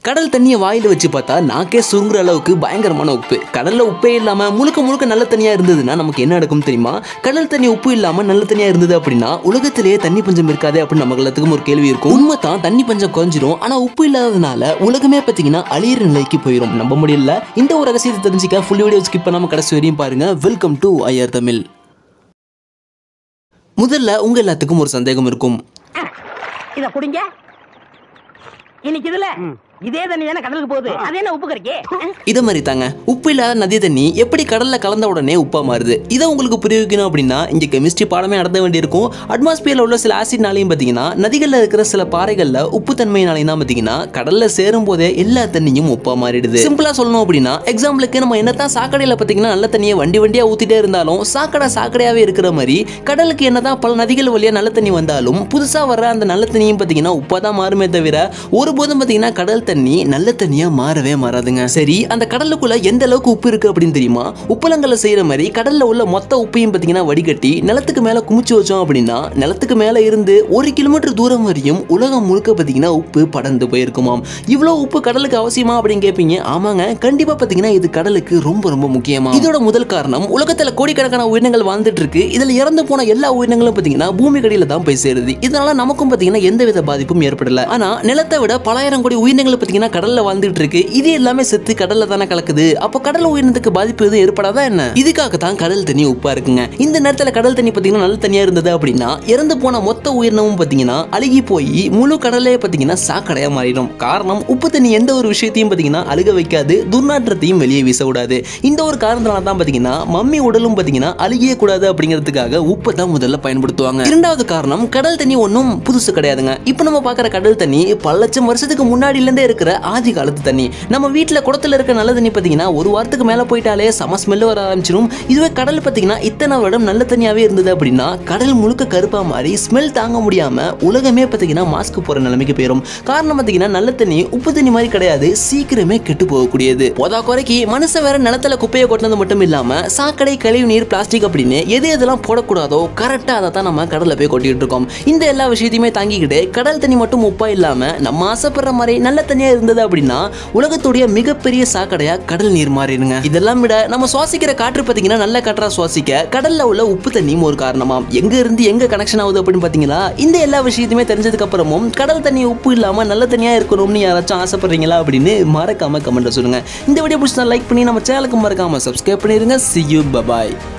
கடல் தண்ணியை வாயில வச்சு பார்த்தா நாக்கே சுருங்குற அளவுக்கு பயங்கரமான உப்பு கடல்ல உப்பே இல்லாம முழுக்க முழுக்க நல்ல தண்ணியா இருந்ததுன்னா நமக்கு என்ன நடக்கும் தெரியுமா கடல் தண்ணி உப்பு இல்லாம நல்ல தண்ணியா இருந்தது அப்படின்னா உலகத்திலேயே தண்ணி பஞ்சம் இருக்காது அப்படின்னு நம்ம எல்லாத்துக்கும் ஒரு கேள்வி இருக்கும் உண்மை தான் தண்ணி பஞ்சம் குறைஞ்சிரும் ஆனா உப்பு இல்லாததுனால உலகமே பார்த்தீங்கன்னா அழியிற நிலைக்கு போயிடும் நம்ப முடியல இந்த ஒரு ரகசியத்தை தெரிஞ்சுக்க ஃபுல் வீடியோ ஸ்கிப் பண்ணாம கடைசி வரையும் பாருங்க வெல்கம் டு ஐஆர் தமிழ் முதல்ல உங்க எல்லாத்துக்கும் ஒரு சந்தேகம் இருக்கும் இத குடிங்க இன்னைக்கு இதுல இதே தண்ணி தானே கடலுக்கு போகுது அது என்ன உப்பு கறிக்கு இதை மாதிரி தாங்க உப்பு இல்லாத நதி தண்ணி எப்படி கடல்ல கலந்த உடனே உப்பா மாறுது இதை உங்களுக்கு புரிய வைக்கணும் அப்படின்னா இங்க கெமிஸ்ட்ரி பாடமே நடத்த வேண்டியிருக்கும் அட்மாஸ்பியர்ல உள்ள சில ஆசிட்னாலையும் பார்த்தீங்கன்னா நதிகளில் இருக்கிற சில பாறைகள்ல உப்பு தன்மையினாலையும் தான் பார்த்தீங்கன்னா கடல்ல சேரும் போதே எல்லா தண்ணியும் உப்பா மாறிடுது சிம்பிளா சொல்லணும் அப்படின்னா எக்ஸாம்பிளுக்கு நம்ம என்னதான் சாக்கடையில பார்த்தீங்கன்னா நல்ல தண்ணியை வண்டி வண்டியா ஊத்திட்டே இருந்தாலும் சாக்கடை சாக்கடையாவே இருக்கிற மாதிரி கடலுக்கு என்னதான் பல நதிகள் வழியா நல்ல தண்ணி வந்தாலும் புதுசா வர்ற அந்த நல்ல தண்ணியும் பார்த்தீங்கன்னா உப்பா தான் மாறுமே தவிர ஒருபோதும் பார்த்தீங்கன்னா கடல் தண்ணி நல்ல தண்ணியா மாறவே மாறாதுங்க சரி அந்த கடலுக்குள்ள எந்த அளவுக்கு உப்பு இருக்கு அப்படின்னு தெரியுமா உப்பளங்கள்ல செய்யற மாதிரி கடல்ல உள்ள மொத்த உப்பையும் பார்த்தீங்கன்னா வடிகட்டி நிலத்துக்கு மேல குமிச்சு வச்சோம் அப்படின்னா நிலத்துக்கு மேல இருந்து ஒரு கிலோமீட்டர் தூரம் வரையும் உலகம் முழுக்க பார்த்தீங்கன்னா உப்பு படர்ந்து போயிருக்குமாம் இவ்வளவு உப்பு கடலுக்கு அவசியமா அப்படின்னு கேட்பீங்க ஆமாங்க கண்டிப்பா பார்த்தீங்கன்னா இது கடலுக்கு ரொம்ப ரொம்ப முக்கியமா இதோட முதல் காரணம் உலகத்துல கோடிக்கணக்கான உயிரினங்கள் வாழ்ந்துட்டு இருக்கு இதுல இறந்து போன எல்லா உயிரினங்களும் பார்த்தீங்கன்னா பூமி கடியில தான் போய் சேருது இதனால நமக்கும் பார்த்தீங்கன்னா எந்தவித பாதிப்பும் ஏற்படல ஆனா நிலத்தை விட பலாயிரம் கோடி உயிரினங்கள் பார்த்தீங்கன்னா கடல்ல வாழ்ந்துட்டு இருக்கு இது எல்லாமே செத்து கடல்ல தானே கலக்குது அப்போ கடல் உயிரினத்துக்கு பாதிப்பு எதுவும் ஏற்படாதா என்ன இதுக்காக தான் கடல் தண்ணி உப்பா இருக்குங்க இந்த நேரத்துல கடல் தண்ணி பார்த்தீங்கன்னா நல்ல தண்ணியா இருந்தது அப்படின்னா இறந்து போன மொத்த உயிரினமும் பார்த்தீங்கன்னா அழுகி போய் முழு கடலே பார்த்தீங்கன்னா சாக்கடையா மாறிடும் காரணம் உப்பு தண்ணி எந்த ஒரு விஷயத்தையும் பார்த்தீங்கன்னா அழுக வைக்காது துர்நாற்றத்தையும் வெளியே வீச விடாது இந்த ஒரு காரணத்தினால தான் பார்த்தீங்கன்னா மம்மி உடலும் பார்த்தீங்கன்னா அழுகிய கூடாது அப்படிங்கிறதுக்காக உப்பை தான் முதல்ல பயன்படுத்துவாங்க இரண்டாவது காரணம் கடல் தண்ணி ஒன்றும் புதுசு கிடையாதுங்க இப்போ நம்ம பார்க்குற கடல் தண்ணி பல லட்சம் வருஷத்துக்கு முன்னாடியிலேருந்தே இருக்கிற ஆதி காலத்து தண்ணி நம்ம வீட்டில் குடத்துல இருக்க நல்ல தண்ணி பார்த்தீங்கன்னா ஒரு வாரத்துக்கு மேலே போயிட்டாலே செம ஸ்மெல்லு வர ஆரம்பிச்சிடும் இதுவே கடல் பார்த்தீங்கன்னா இத்தனை வருடம் நல்ல தண்ணியாகவே இருந்தது அப்படின்னா கடல் முழுக்க கருப்பா மாறி ஸ்மெல் தாங்க முடியாம உலகமே பார்த்தீங்கன்னா மாஸ்க் போற நிலைமைக்கு போயிடும் காரணம் பார்த்தீங்கன்னா நல்ல தண்ணி உப்பு தண்ணி மாதிரி கிடையாது சீக்கிரமே கெட்டு போகக்கூடியது போதா குறைக்கு மனுஷன் வேற நிலத்துல குப்பையை கொட்டினது மட்டும் இல்லாம சாக்கடை கழிவு நீர் பிளாஸ்டிக் அப்படின்னு எது எதெல்லாம் போடக்கூடாதோ கரெக்டாக அதை தான் நம்ம கடல்ல போய் கொட்டிட்டு இருக்கோம் இந்த எல்லா விஷயத்தையுமே தாங்கிக்கிட்டு கடல் தண்ணி மட்டும் உப்பா இல்லாம நம்ம ஆசைப்படுற மாதிரி நல்ல தண்ணியா இருந்தது அப்படின்னா உலகத்துடைய மிகப்பெரிய சாக்கடையா கடல் நீர் மாறிடுங்க இதெல்லாம் விட நம்ம சுவாசிக்கிற காற்று பார்த்தீங்கன்னா நல்ல காற்றா சுவாசிக்க கடல்ல உள்ள உப்பு தண்ணியும் ஒரு காரணமாம் எங்க இருந்து எங்க கனெக்ஷன் ஆகுது அப்படின்னு பார்த்தீங்களா இந்த எல்லா விஷயத்தையுமே தெரிஞ்சதுக்கு அப்புறமும் கடல் தண்ணி உப்பு இல்லாம நல்ல தண்ணியா இருக்கணும்னு யாராச்சும் ஆசைப்படுறீங்களா அப்படின்னு மறக்காம கமெண்ட்ல சொல்லுங்க இந்த வீடியோ பிடிச்சா லைக் பண்ணி நம்ம சேனலுக்கு மறக்காம சப்ஸ்கிரைப் பண்ணிருங்க see you bye bye